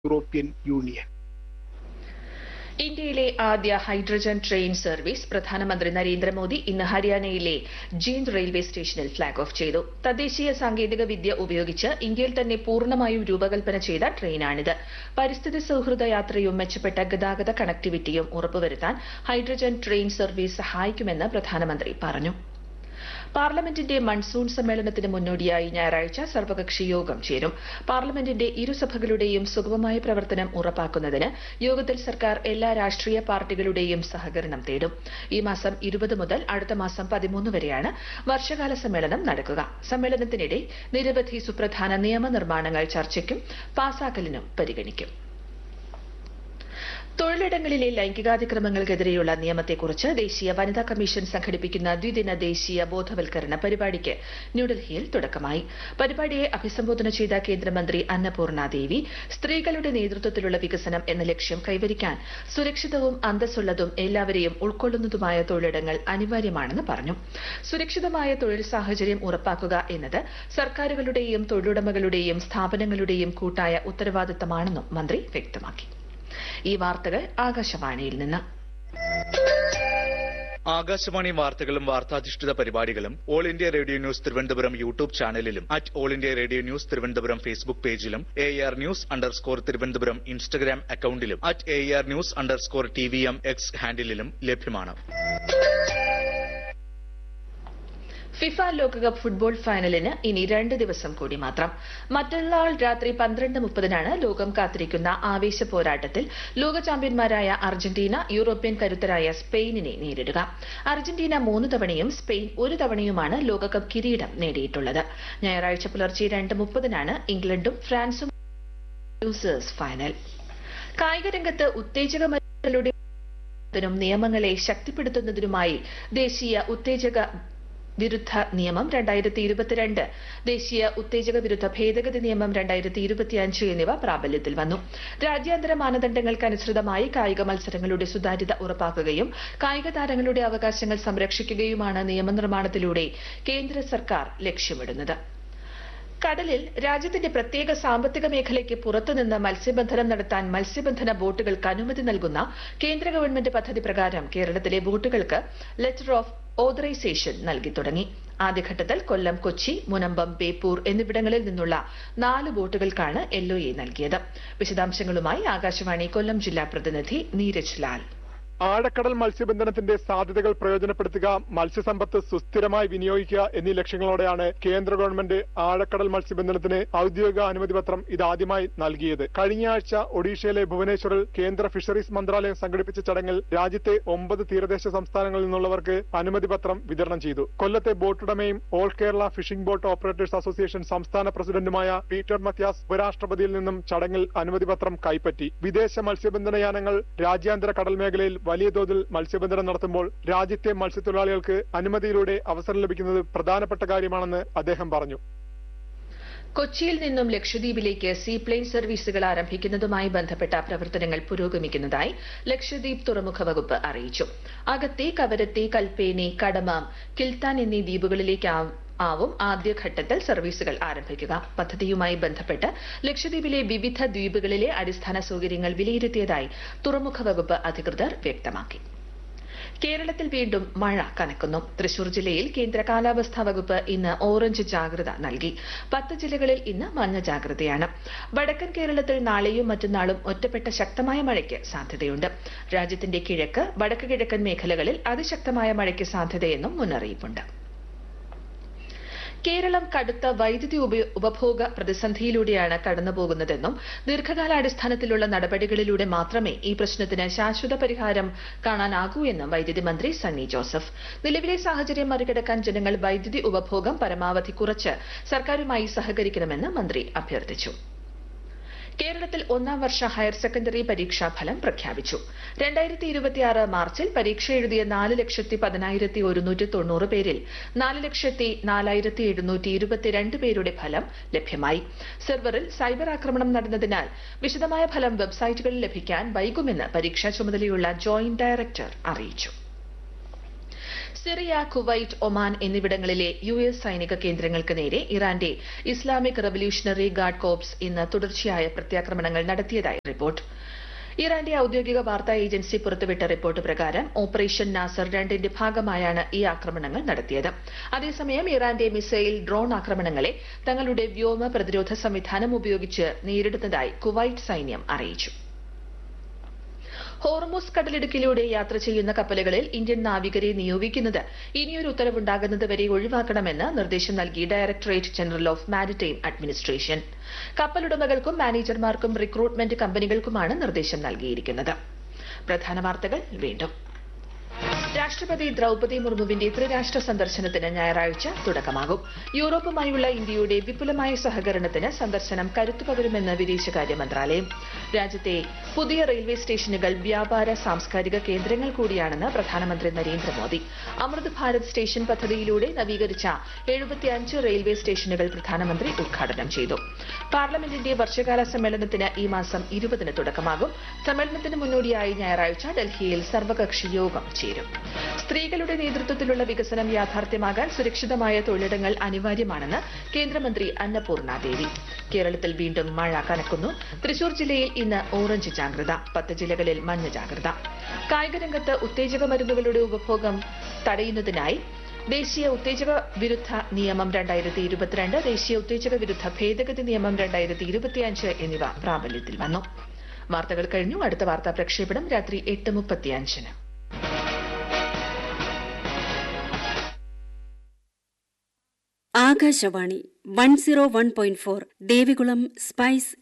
European Union. ഇന്ത്യയിലെ ആദ്യ hydrogen train service പ്രധാനമന്ത്രി നരേന്ദ്രമോദി ഇന്ന് ഹരിയാനയിലെ ജീന്ദ് റെയിൽവേ സ്റ്റേഷനിൽ ഫ്ളാഗ് ഓഫ് ചെയ്തു തദ്ദേശീയ സാങ്കേതിക വിദ്യ ഉപയോഗിച്ച് ഇന്ത്യയിൽ തന്നെ പൂർണ്ണമായും രൂപകൽപ്പന ചെയ്ത ട്രെയിനാണിത് പരിസ്ഥിതി സൌഹൃദ യാത്രയും മെച്ചപ്പെട്ട ഗതാഗത കണക്ടിവിറ്റിയും ഉറപ്പുവരുത്താൻ ഹൈഡ്രജൻ ട്രെയിൻ സർവീസ് സഹായിക്കുമെന്ന് പ്രധാനമന്ത്രി പറഞ്ഞു പാർലമെന്റിന്റെ മൺസൂൺ സമ്മേളനത്തിന് മുന്നോടിയായി ഞായറാഴ്ച സർവകക്ഷി യോഗം ചേരും പാർലമെന്റിന്റെ ഇരുസഭകളുടെയും സുഗമമായ പ്രവർത്തനം ഉറപ്പാക്കുന്നതിന് യോഗത്തിൽ സർക്കാർ എല്ലാ രാഷ്ട്രീയ പാർട്ടികളുടെയും സഹകരണം തേടും ഈ മാസം ഇരുപത് മുതൽ അടുത്ത മാസം പതിമൂന്ന് വരെയാണ് വർഷകാല സമ്മേളനം നടക്കുക സമ്മേളനത്തിനിടെ നിരവധി സുപ്രധാന നിയമനിർമ്മാണങ്ങൾ ചർച്ചയ്ക്കും പാസാക്കലിനും പരിഗണിക്കും തൊഴിലിടങ്ങളിലെ ലൈംഗികാതിക്രമങ്ങൾക്കെതിരെയുള്ള നിയമത്തെക്കുറിച്ച് ദേശീയ വനിതാ കമ്മീഷൻ സംഘടിപ്പിക്കുന്ന ദ്വിദിന ദേശീയ ബോധവൽക്കരണ പരിപാടിക്ക് ന്യൂഡൽഹിയിൽ തുടക്കമായി പരിപാടിയെ അഭിസംബോധന ചെയ്ത കേന്ദ്രമന്ത്രി അന്നപൂർണ ദേവി സ്ത്രീകളുടെ നേതൃത്വത്തിലുള്ള വികസനം എന്ന ലക്ഷ്യം കൈവരിക്കാൻ സുരക്ഷിതവും അന്തസ്സുള്ളതും എല്ലാവരെയും ഉൾക്കൊള്ളുന്നതുമായ തൊഴിലിടങ്ങൾ അനിവാര്യമാണെന്ന് പറഞ്ഞു സുരക്ഷിതമായ തൊഴിൽ സാഹചര്യം ഉറപ്പാക്കുക എന്നത് സർക്കാരുകളുടെയും തൊഴിലുടമകളുടെയും സ്ഥാപനങ്ങളുടെയും കൂട്ടായ ഉത്തരവാദിത്തമാണെന്നും മന്ത്രി വ്യക്തമാക്കി ഈ വാർത്തകൾ ആകാശവാണിയിൽ നിന്ന് ആകാശവാണി വാർത്തകളും വാർത്താധിഷ്ഠിത പരിപാടികളും All India Radio news Thiruvananthapuram YouTube ചാനലിലും at All India Radio news Thiruvananthapuram Facebook പേജിലും A R news underscore Thiruvananthapuram Instagram അക്കൌണ്ടിലും at A R news underscore T V M X ഹാൻഡിലും ലഭ്യമാണ് ഫിഫ ലോകകപ്പ് ഫുട്ബോൾ ഫൈനലിന് ഇനി രണ്ട് ദിവസം കൂടി മാത്രം മറ്റന്നാൾ രാത്രി പന്ത്രണ്ട് മുപ്പതിനാണ് ലോകം കാത്തിരിക്കുന്ന ആവേശ പോരാട്ടത്തിൽ ലോക ചാമ്പ്യന്മാരായ അർജന്റീന യൂറോപ്യൻ കരുത്തരായ സ്പെയിനിനെ നേരിടുക അർജന്റീന മൂന്ന് തവണയും സ്പെയിൻ ഒരു തവണയുമാണ് ലോകകപ്പ് കിരീടം നേടിയിട്ടുള്ളത് ഞായറാഴ്ച പുലർച്ചെ രണ്ട് മുപ്പതിനാണ് ഇംഗ്ലണ്ടും ഫ്രാൻസും ലൂസേഴ്സ് ഫൈനൽ കായിക രംഗത്ത് ഉത്തേജക മരുന്നുകളുടെ നിയമങ്ങളെ ശക്തിപ്പെടുത്തുന്നതിനുമായി ദേശീയ ഉത്തേജക വിരുദ്ധ നിയമം രണ്ടായിരത്തി ഇരുപത്തിരണ്ട് ദേശീയ ഉത്തേജക വിരുദ്ധ ഭേദഗതി നിയമം രണ്ടായിരത്തി ഇരുപത്തിയഞ്ച് എന്നിവ പ്രാബല്യത്തിൽ വന്നു രാജ്യാന്തര മാനദണ്ഡങ്ങൾക്കനുസൃതമായി കായിക മത്സരങ്ങളുടെ സുതാര്യത ഉറപ്പാക്കുകയും കായിക താരങ്ങളുടെ അവകാശങ്ങൾ സംരക്ഷിക്കുകയുമാണ് നിയമനിർമ്മാണത്തിലൂടെ കേന്ദ്ര സർക്കാർ ലക്ഷ്യമിടുന്നത് കടലിൽ രാജ്യത്തിന്റെ പ്രത്യേക സാമ്പത്തിക മേഖലയ്ക്ക് പുറത്തുനിന്ന് മത്സ്യബന്ധനം നടത്താൻ മത്സ്യബന്ധന ബോട്ടുകൾക്ക് അനുമതി നൽകുന്ന കേന്ദ്ര ഗവൺമെന്റ് പദ്ധതി പ്രകാരം കേരളത്തിലെ ബോട്ടുകൾക്ക് ലെറ്റർ ഓഫ് ഓതറൈസേഷൻ നൽകി തുടങ്ങി ആദ്യഘട്ടത്തിൽ കൊല്ലം കൊച്ചി മുനമ്പം ബേപ്പൂർ എന്നിവിടങ്ങളിൽ നിന്നുള്ള നാല് ബോട്ടുകൾക്കാണ് എൽഒഎ നൽകിയത് വിശദാംശങ്ങളുമായി ആകാശവാണി കൊല്ലം ജില്ലാ പ്രതിനിധി നീരജ് ലാൽ ആഴക്കടൽ മത്സ്യബന്ധനത്തിന്റെ സാധ്യതകൾ പ്രയോജനപ്പെടുത്തുക മത്സ്യസമ്പത്ത് സുസ്ഥിരമായി വിനിയോഗിക്കുക എന്നീ ലക്ഷ്യങ്ങളോടെയാണ് കേന്ദ്ര ഗവൺമെന്റ് ആഴക്കടൽ മത്സ്യബന്ധനത്തിന് ഔദ്യോഗിക അനുമതി പത്രം ഇതാദ്യമായി നൽകിയത് കഴിഞ്ഞ ആഴ്ച ഒഡീഷയിലെ ഭുവനേശ്വറിൽ കേന്ദ്ര ഫിഷറീസ് മന്ത്രാലയം സംഘടിപ്പിച്ച ചടങ്ങിൽ രാജ്യത്തെ ഒമ്പത് തീരദേശ സംസ്ഥാനങ്ങളിൽ നിന്നുള്ളവർക്ക് അനുമതി പത്രം വിതരണം ചെയ്തു കൊല്ലത്തെ ബോട്ടുടമയും All Kerala fishing boat operators association സംസ്ഥാന പ്രസിഡന്റുമായ പീറ്റർ മത്യാസ് ഉപരാഷ്ട്രപതിയിൽ നിന്നും ചടങ്ങിൽ അനുമതി പത്രം കൈപ്പറ്റി വിദേശ മത്സ്യബന്ധന യാനങ്ങൾ രാജ്യാന്തര കടൽ മേഖലയിൽ വലിയ തോതിൽ മത്സ്യബന്ധനം നടത്തുമ്പോൾ രാജ്യത്തെ മത്സ്യത്തൊഴിലാളികൾക്ക് അനുമതിയിലൂടെ അവസരം ലഭിക്കുന്നത് പ്രധാനപ്പെട്ട കാര്യമാണെന്ന് അദ്ദേഹം പറഞ്ഞു കൊച്ചിയിൽ നിന്നും ലക്ഷദ്വീപിലേക്ക് സീപ്ലെയിൻ സർവീസുകൾ ആരംഭിക്കുന്നതുമായി ബന്ധപ്പെട്ട പ്രവർത്തനങ്ങൾ പുരോഗമിക്കുന്നതായി ലക്ഷദ്വീപ് തുറമുഖ വകുപ്പ് അറിയിച്ചു അകത്തെ കവരത്തെ കൽപ്പേനി കടമാം കിൽത്താൻ എന്നീ ദ്വീപുകളിലേക്ക് ആവും ആദ്യഘട്ടത്തിൽ സർവീസുകൾ ആരംഭിക്കുക പദ്ധതിയുമായി ബന്ധപ്പെട്ട് ലക്ഷദ്വീപിലെ വിവിധ ദ്വീപുകളിലെ അടിസ്ഥാന സൌകര്യങ്ങൾ വിലയിരുത്തിയതായി തുറമുഖ വകുപ്പ് അധികൃതർ വ്യക്തമാക്കി കേരളത്തിൽ വീണ്ടും മഴ കനക്കുന്നു തൃശൂർ ജില്ലയിൽ കേന്ദ്ര കാലാവസ്ഥാ വകുപ്പ് ഇന്ന് ഓറഞ്ച് ജാഗ്രത നൽകി പത്ത് ജില്ലകളിൽ ഇന്ന് മഞ്ഞ ജാഗ്രതയാണ് വടക്കൻ കേരളത്തിൽ നാളെയും മറ്റന്നാളും ഒറ്റപ്പെട്ട ശക്തമായ മഴയ്ക്ക് സാധ്യതയുണ്ട് രാജ്യത്തിന്റെ കിഴക്ക് വടക്ക് കിഴക്കൻ മേഖലകളിൽ അതിശക്തമായ മഴയ്ക്ക് സാധ്യതയെന്നും മുന്നറിയിപ്പുണ്ട് കേരളം കടുത്ത വൈദ്യുതി ഉപഭോഗ പ്രതിസന്ധിയിലൂടെയാണ് കടന്നുപോകുന്നതെന്നും ദീർഘകാലാടിസ്ഥാനത്തിലുള്ള നടപടികളിലൂടെ മാത്രമേ ഈ പ്രശ്നത്തിന് ശാശ്വത പരിഹാരം കാണാനാകൂ എന്നും വൈദ്യുതി മന്ത്രി സണ്ണി ജോസഫ് നിലവിലെ സാഹചര്യം മറികടക്കാൻ ജനങ്ങൾ വൈദ്യുതി ഉപഭോഗം പരമാവധി കുറച്ച് സർക്കാരുമായി സഹകരിക്കണമെന്ന് മന്ത്രി അഭ്യർത്ഥിച്ചു കേരളത്തിൽ ഒന്നാം വർഷ ഹയർ സെക്കൻഡറി പരീക്ഷാ ഫലം പ്രഖ്യാപിച്ചു രണ്ടായിരത്തി ഇരുപത്തിയാറ് മാർച്ചിൽ പരീക്ഷ എഴുതിയ നാല് ലക്ഷത്തി പതിനായിരത്തി ഒരുന്നൂറ്റി തൊണ്ണൂറ് പേരിൽ നാല് ലക്ഷത്തി നാലായിരത്തി എഴുന്നൂറ്റി ഇരുപത്തിരണ്ട് പേരുടെ ഫലം ലഭ്യമായി സെർവറിൽ സൈബർ ആക്രമണം നടന്നതിനാൽ വിശദമായ ഫലം വെബ്സൈറ്റുകളിൽ ലഭിക്കാൻ വൈകുമെന്ന് പരീക്ഷാ ചുമതലയുള്ള ജോയിന്റ് ഡയറക്ടർ അറിയിച്ചു സിറിയ കുവൈറ്റ് ഒമാൻ എന്നിവിടങ്ങളിലെ യു എസ് സൈനിക കേന്ദ്രങ്ങൾക്ക് നേരെ ഇറാന്റെ ഇസ്ലാമിക് റവല്യൂഷണറി ഗാർഡ് കോപ്സ് ഇന്ന് തുടർച്ചയായ പ്രത്യാക്രമണങ്ങൾ നടത്തിയതായി റിപ്പോർട്ട് ഇറാന്റെ ഔദ്യോഗിക വാർത്താ ഏജൻസി പുറത്തുവിട്ട റിപ്പോർട്ട് പ്രകാരം ഓപ്പറേഷൻ നാസർ രണ്ടിന്റെ ഭാഗമായാണ് ഈ ആക്രമണങ്ങൾ നടത്തിയത് അതേസമയം ഇറാന്റെ മിസൈൽ ഡ്രോൺ ആക്രമണങ്ങളെ തങ്ങളുടെ വ്യോമ പ്രതിരോധ സംവിധാനം ഉപയോഗിച്ച് നേരിടുന്നതായി കുവൈറ്റ് സൈന്യം അറിയിച്ചു ഹോർമോസ് കടലിടുക്കിലൂടെ യാത്ര ചെയ്യുന്ന കപ്പലുകളിൽ ഇന്ത്യൻ നാവികരെ നിയോഗിക്കുന്നത് ഇനിയൊരു ഉത്തരവുണ്ടാകുന്നത് വരെ ഒഴിവാക്കണമെന്ന് നിർദ്ദേശം നൽകി directorate general of maritime administration കപ്പലുടമകൾക്കും മാനേജർമാർക്കും റിക്രൂട്ട്മെന്റ് കമ്പനികൾക്കുമാണ് നിർദ്ദേശം നൽകിയിരിക്കുന്നത് പ്രധാന വാർത്തകൾ വീണ്ടും രാഷ്ട്രപതി ദ്രൌപതി മുർമുവിന്റെ ത്രിരാഷ്ട്ര സന്ദർശനത്തിന് ഞായറാഴ്ച തുടക്കമാകും യൂറോപ്പുമായുള്ള ഇന്ത്യയുടെ വിപുലമായ സഹകരണത്തിന് സന്ദർശനം കരുത്തു പകരുമെന്ന് വിദേശകാര്യ മന്ത്രാലയം രാജ്യത്തെ പുതിയ റെയിൽവേ സ്റ്റേഷനുകൾ വ്യാപാര സാംസ്കാരിക കേന്ദ്രങ്ങൾ കൂടിയാണെന്ന് പ്രധാനമന്ത്രി നരേന്ദ്രമോദി അമൃത് ഭാരത് സ്റ്റേഷൻ പദ്ധതിയിലൂടെ നവീകരിച്ച എഴുപത്തിയഞ്ച് റെയിൽവേ സ്റ്റേഷനുകൾ പ്രധാനമന്ത്രി ഉദ്ഘാടനം ചെയ്തു പാർലമെന്റിന്റെ വർഷകാല സമ്മേളനത്തിന് ഈ മാസം ഇരുപതിന് തുടക്കമാകും സമ്മേളനത്തിന് മുന്നോടിയായി ഞായറാഴ്ച ഡൽഹിയിൽ സർവകക്ഷി യോഗം ചേരും സ്ത്രീകളുടെ നേതൃത്വത്തിലുള്ള വികസനം യാഥാർത്ഥ്യമാകാൻ സുരക്ഷിതമായ തൊഴിലിടങ്ങൾ അനിവാര്യമാണെന്ന് കേന്ദ്രമന്ത്രി അന്നപൂർണ ദേവി കേരളത്തിൽ വീണ്ടും മഴ കനക്കുന്നു തൃശൂർ ജില്ലയിൽ ഇന്ന് ഓറഞ്ച് ജാഗ്രത പത്ത് ജില്ലകളിൽ മഞ്ഞ ജാഗ്രത കായികരംഗത്ത് ഉത്തേജക മരുന്നുകളുടെ ഉപഭോഗം തടയുന്നതിനായി ദേശീയ ഉത്തേജക വിരുദ്ധ നിയമം രണ്ടായിരത്തി ഇരുപത്തിരണ്ട് ദേശീയ ഉത്തേജക വിരുദ്ധ ഭേദഗതി നിയമം രണ്ടായിരത്തി ഇരുപത്തിയഞ്ച് എന്നിവ പ്രാബല്യത്തിൽ വന്നു വാർത്തകൾ കഴിഞ്ഞു അടുത്ത വാർത്താ പ്രക്ഷേപണം രാത്രി എട്ട് മുപ്പത്തിയഞ്ചിന് Akashvani one zero one point four Devikulam spice